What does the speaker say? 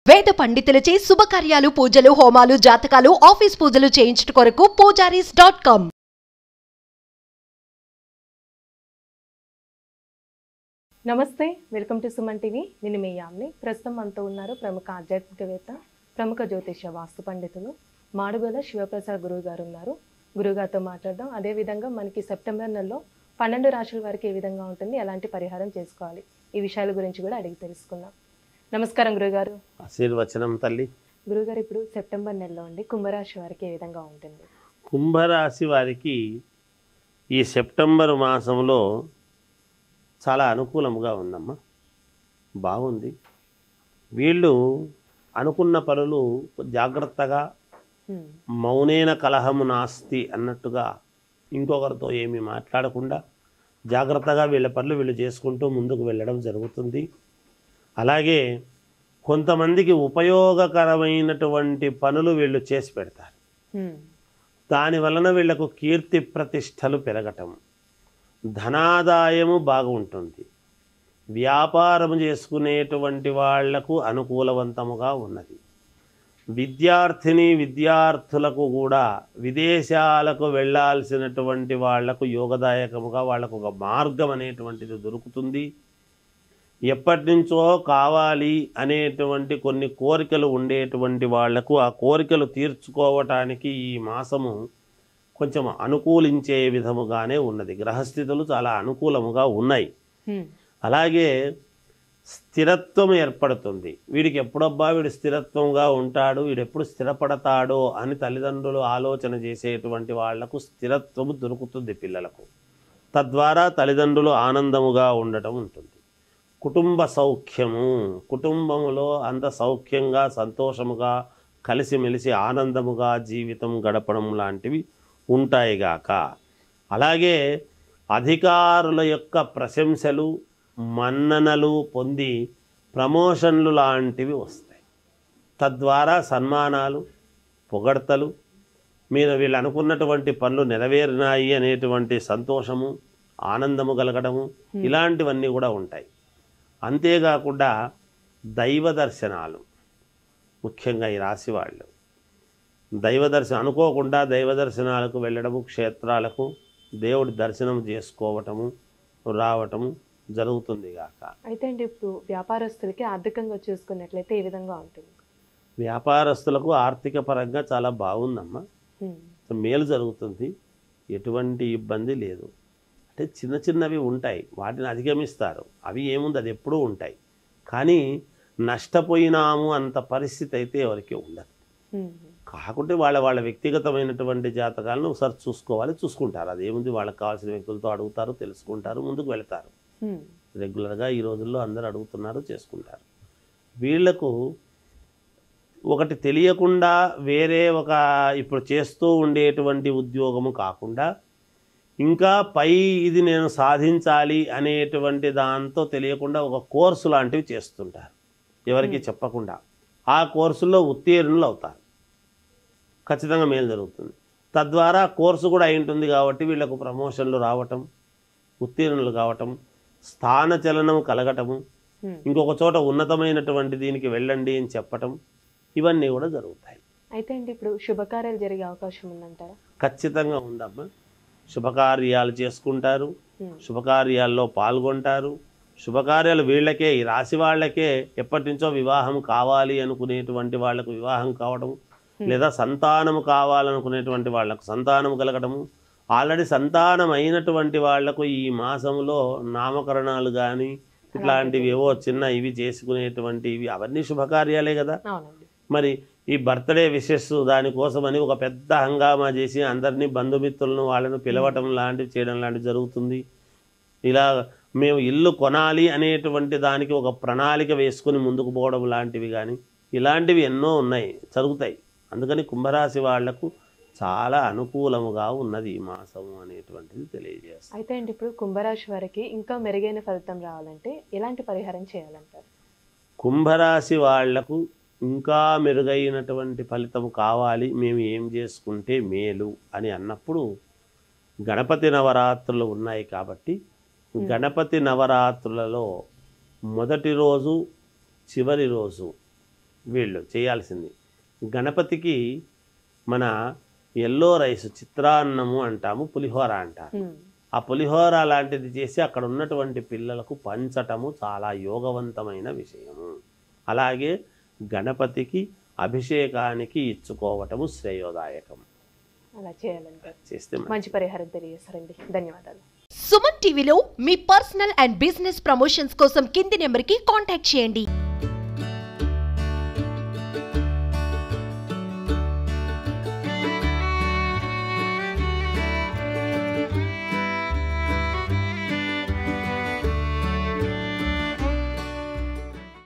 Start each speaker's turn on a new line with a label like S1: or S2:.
S1: వేద పండితులచే శుభకార్యాలు పూజలు హోమాలు జాతకాలు ఆఫీస్ పూజలు చేయించుట కొరకు పూజారీస్ డాట్ కామ్
S2: నమస్తే వెల్కమ్ టు సుమన్ టీవీ నేను మీ యామ్ని ప్రస్తుతం మనతో ఉన్నారు ప్రముఖ ఆధ్యాత్మికవేత్త ప్రముఖ జ్యోతిష్య వాస్తు పండితులు మాడుగల శివప్రసాద్ గురువు గారు ఉన్నారు గురుగారితో మాట్లాడదాం అదేవిధంగా మనకి సెప్టెంబర్ నెలలో పన్నెండు రాశుల వారికి ఏ విధంగా ఉంటుంది ఎలాంటి పరిహారం చేసుకోవాలి ఈ విషయాల గురించి కూడా అడిగి తెలుసుకుందాం నమస్కారం గురుగారు
S3: ఆశీర్వచనం తల్లి
S2: గురుగారు ఇప్పుడు సెప్టెంబర్ నెలలో అండి కుంభరాశి వారికి ఏ విధంగా ఉంటుంది
S3: కుంభరాశి వారికి ఈ సెప్టెంబర్ మాసంలో చాలా అనుకూలముగా ఉందమ్మా బాగుంది వీళ్ళు అనుకున్న పనులు జాగ్రత్తగా
S2: హ్మ్.
S3: మౌనేన కలహము నాస్తి అన్నట్టుగా ఇంకొకరితో ఏమీ మాట్లాడకుండా జాగ్రత్తగా వీళ్ళ పనులు వీళ్ళు చేసుకుంటూ ముందుకు వెళ్ళడం జరుగుతుంది అలాగే కొంతమందికి ఉపయోగకరమైనటువంటి పనులు వీళ్ళు చేసి పెడతారు
S2: హ్మ్.
S3: దాని వలన వీళ్లకు కీర్తి ప్రతిష్టలు పెరగటం ధనాదాయము బాగుంటుంది వ్యాపారం చేసుకునేటువంటి వాళ్లకు అనుకూలవంతముగా ఉన్నది విద్యార్థిని విద్యార్థులకు కూడా విదేశాలకు వెళ్ళాల్సినటువంటి వాళ్లకు యోగదాయకముగా వాళ్ళకు ఒక మార్గం అనేటువంటిది దొరుకుతుంది ఎప్పటి నుంచో కావాలి అనేటువంటి కొన్ని కోరికలు ఉండేటువంటి వాళ్లకు ఆ కోరికలు తీర్చుకోవటానికి ఈ మాసము కొంచెం అనుకూలించే విధముగానే ఉన్నది గ్రహస్థితులు చాలా అనుకూలముగా ఉన్నాయి
S2: హ్మ్.
S3: అలాగే స్థిరత్వం ఏర్పడుతుంది వీడికి ఎప్పుడబ్బా వీడు స్థిరత్వంగా ఉంటాడు వీడు ఎప్పుడు స్థిరపడతాడో అని తల్లిదండ్రులు ఆలోచన చేసేటువంటి వాళ్లకు స్థిరత్వము దొరుకుతుంది పిల్లలకు తద్వారా తల్లిదండ్రులు ఆనందముగా ఉండటం ఉంటుంది కుటుంబ సౌఖ్యము కుటుంబములో అంత సౌఖ్యంగా సంతోషముగా కలిసిమెలిసి ఆనందముగా జీవితం గడపడం లాంటివి ఉంటాయిగాక అలాగే అధికారుల యొక్క ప్రశంసలు మన్ననలు పొంది ప్రమోషన్లు లాంటివి వస్తాయి తద్వారా సన్మానాలు పొగడ్తలు మీరు వీళ్ళు అనుకున్నటువంటి పనులు నెరవేరినాయి అనేటువంటి సంతోషము ఆనందము కలగడము ఇలాంటివన్నీ కూడా ఉంటాయి అంతేకాకుండా దైవ దర్శనాలు ముఖ్యంగా ఈ రాశి వాళ్ళు దైవ దర్శనం అనుకోకుండా దైవ దర్శనాలకు వెళ్ళడము క్షేత్రాలకు దేవుడి దర్శనం చేసుకోవటము రావటము జరుగుతుంది గాక
S2: అయితే అండి ఇప్పుడు వ్యాపారస్తులకి ఆర్థికంగా చూసుకున్నట్లయితే ఏ విధంగా ఉంటుంది
S3: వ్యాపారస్తులకు ఆర్థిక పరంగా చాలా బాగుందమ్మా
S2: హ్మ్.
S3: మేలు జరుగుతుంది ఎటువంటి ఇబ్బంది లేదు అంటే చిన్న చిన్నవి ఉంటాయి వాటిని అధిగమిస్తారు అవి ఏముంది అది ఎప్పుడూ ఉంటాయి కానీ నష్టపోయినాము అంత పరిస్థితి అయితే ఎవరికి ఉండదు
S2: హ్మ్.
S3: కాకుంటే వాళ్ళ వాళ్ళ వ్యక్తిగతమైనటువంటి జాతకాలను ఒకసారి చూసుకోవాలి చూసుకుంటారు అదేముంది వాళ్ళకి కావాల్సిన వ్యక్తులతో అడుగుతారు తెలుసుకుంటారు ముందుకు వెళతారు
S2: హ్మ్.
S3: రెగ్యులర్గా ఈ రోజుల్లో అందరూ అడుగుతున్నారు చేసుకుంటారు వీళ్లకు ఒకటి తెలియకుండా వేరే ఒక ఇప్పుడు చేస్తూ ఉండేటువంటి ఉద్యోగము కాకుండా ఇంకా పై ఇది నేను సాధించాలి అనేటువంటి దాంతో తెలియకుండా ఒక కోర్సు లాంటివి చేస్తుంటారు ఎవరికి చెప్పకుండా ఆ కోర్సులో ఉత్తీర్ణులు అవుతారు ఖచ్చితంగా మేలు జరుగుతుంది తద్వారా కోర్సు కూడా అయి ఉంటుంది కాబట్టి వీళ్ళకు ప్రమోషన్లు రావటం ఉత్తీర్ణులు కావటం స్థాన చలనం కలగటము
S2: హ్మ్.
S3: ఇంకొక చోట ఉన్నతమైనటువంటి దీనికి వెళ్ళండి అని చెప్పటం ఇవన్నీ కూడా జరుగుతాయి
S2: అయితే అండి ఇప్పుడు శుభకార్యాలు జరిగే అవకాశం ఉందంటారా
S3: ఖచ్చితంగా ఉందమ్మా శుభకార్యాలు చేసుకుంటారు
S2: హ్మ్.
S3: శుభకార్యాల్లో పాల్గొంటారు శుభకార్యాలు వీళ్ళకే ఈ రాశి వాళ్ళకే ఎప్పటి నుంచో వివాహం కావాలి అనుకునేటువంటి వాళ్ళకు వివాహం కావడం లేదా సంతానము కావాలనుకునేటువంటి వాళ్ళకు సంతానం కలగడము ఆల్రెడీ సంతానం అయినటువంటి వాళ్లకు ఈ మాసంలో నామకరణాలు కానీ ఇట్లాంటివి ఏవో చిన్న ఇవి చేసుకునేటువంటివి అవన్నీ శుభకార్యాలే కదా
S2: అవునండి
S3: మరి ఈ బర్త్డే విషెస్ దానికోసమని ఒక పెద్ద హంగామా చేసి అందరినీ బంధుమిత్రులను వాళ్ళను పిలవటం లాంటివి చేయడం లాంటివి జరుగుతుంది ఇలా మేము ఇల్లు కొనాలి అనేటువంటి దానికి ఒక ప్రణాళిక వేసుకుని ముందుకు పోవడం లాంటివి కానీ ఇలాంటివి ఎన్నో ఉన్నాయి జరుగుతాయి అందుకని కుంభరాశి వాళ్లకు చాలా అనుకూలముగా ఉన్నది ఈ మాసము అనేటువంటిది తెలియజేస్తాం
S2: అయితే అండి ఇప్పుడు కుంభరాశి వారికి ఇంకా మెరుగైన ఫలితం రావాలంటే ఎలాంటి పరిహారం చేయాలంటారు
S3: కుంభరాశి వాళ్లకు ఇంకా మెరుగైనటువంటి ఫలితం కావాలి మేము ఏం చేసుకుంటే మేలు అని అన్నప్పుడు గణపతి నవరాత్రులు ఉన్నాయి కాబట్టి గణపతి నవరాత్రులలో మొదటి రోజు చివరి రోజు వీళ్ళు చేయాల్సింది గణపతికి మన ఎల్లో రైస్ చిత్రాన్నము అంటాము పులిహోర అంటారు
S2: ఉమ్,
S3: ఆ పులిహోర లాంటిది చేసి అక్కడ ఉన్నటువంటి పిల్లలకు పంచటము చాలా యోగవంతమైన విషయము అలాగే గణపతికి అభిషేకానికి ఇచ్చుకోవటము శ్రేయోదాయకం
S2: అలా చేయాలంటారు
S3: చేస్తే మంచిది.
S2: మంచి పరిహారం తెలియజేస్తారండి ధన్యవాదాలు
S1: సుమన్ టీవీలో మీ పర్సనల్ అండ్ బిజినెస్ ప్రమోషన్స్ కోసం కింది నెంబర్కి కాంటాక్ట్ చేయండి